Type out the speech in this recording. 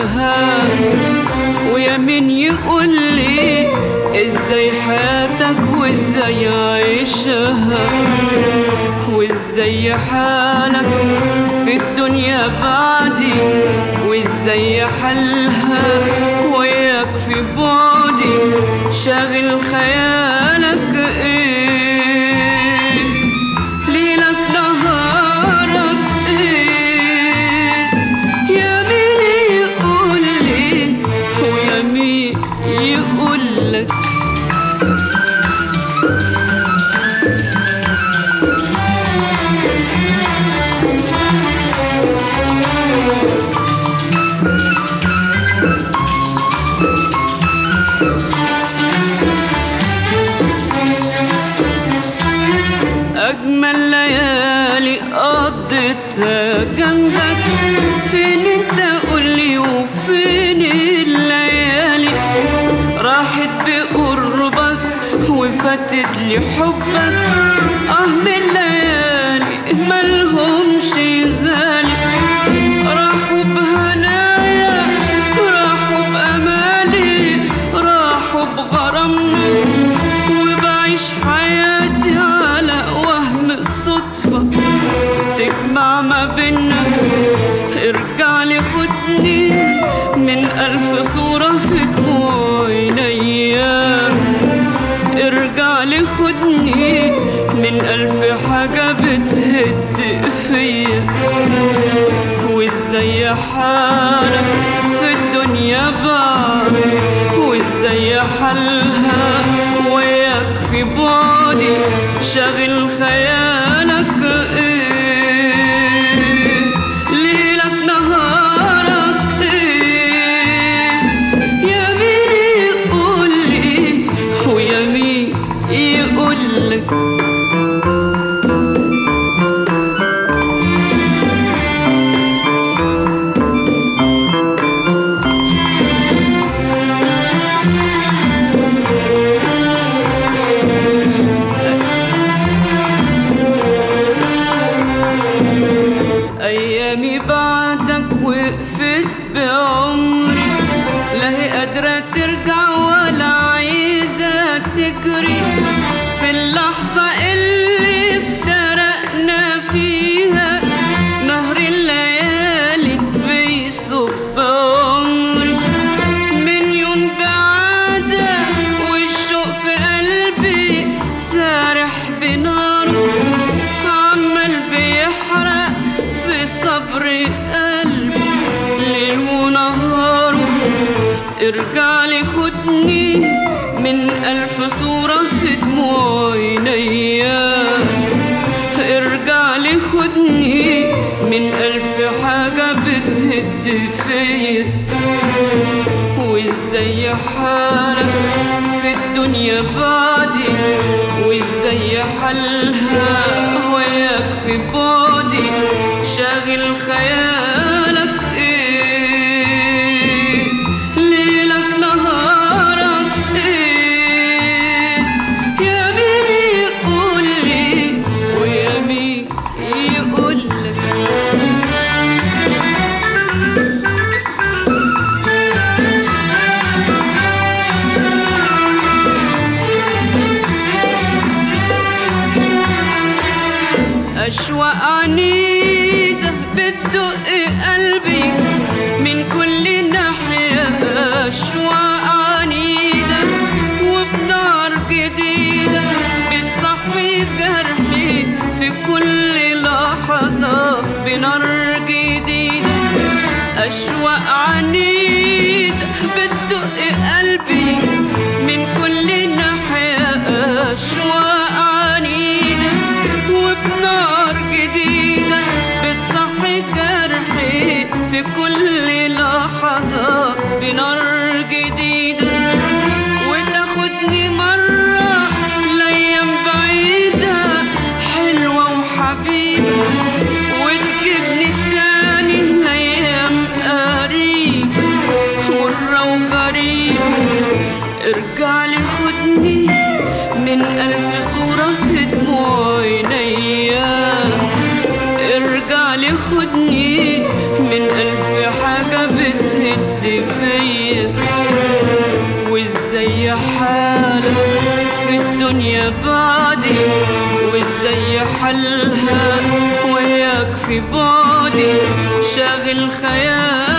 عشتها ويمين يقول لي ازاي حياتك وازاي عيشها وازاي حالك في الدنيا بعدي وازاي حالها وياك في بعدي شاغل خيالك ايه ليلك نهارك ايه يا مين يقول لي ويا مين يقول لك أجمل ليالي قضيتها جنبك فين انت قولي وفين الليالي راحت بقربك وفاتت لي حبك اه من ليالي ملهمش غالي راحوا بهنايا راحوا بأمالي راحوا بغرامنا وبعيش حياتي على وهم الصدفة تجمع ما بينا ارجع لي خدني من ألف صورة في دموع عينيا ارجع لي خدني من ألف حاجة بتهد فيا وازاي حالك في الدنيا بعد وازاي حالها وياك في بعدي شاغل خيالك ايه ليلك نهارك ايه يا مين يقول لي ويا مين يقول لك أيامي بعدك وقفت بعمري لا هي قادرة ترجع ولا عايزة تجري في اللحظة اللي افترقنا فيها نهر الليالي بيصب عمري من يوم بعادة والشوق في قلبي سارح بناره عمال بيحرق في صبر قلبي ليل ونهار ارجع لي خدني من ألف صورة في دموع عينيا ارجع لي خدني من ألف حاجة بتهد فيا وازاي حالك في الدنيا بعدي وازاي حالها وياك في بعدي شاغل خيالك ايه ليلك نهارك ايه يا مين يقول لي ويا مين يقول لك أشواق عنيدة بتدق قلبي من كل ناحية أشواق عنيدة وبنار جديدة بتصحي جرحي في كل لحظة بنار جديدة أشواق عنيدة بتدق قلبي من كل ناحية أشواق عنيدة وبنار جديدة بتصحي جرحي في كل لحظة بنار جديدة وتاخدني مرة لأيام بعيدة حلوة وحبيبة وتجيبني تاني لأيام قريبة مرة وغريبة ارجع لي خدني من ألف صورة في دموع عينيا ارجع لي خدني من ألف حاجة بتهد الدنيا بعدي وازاي حلها وياك في بعدي شاغل خيالي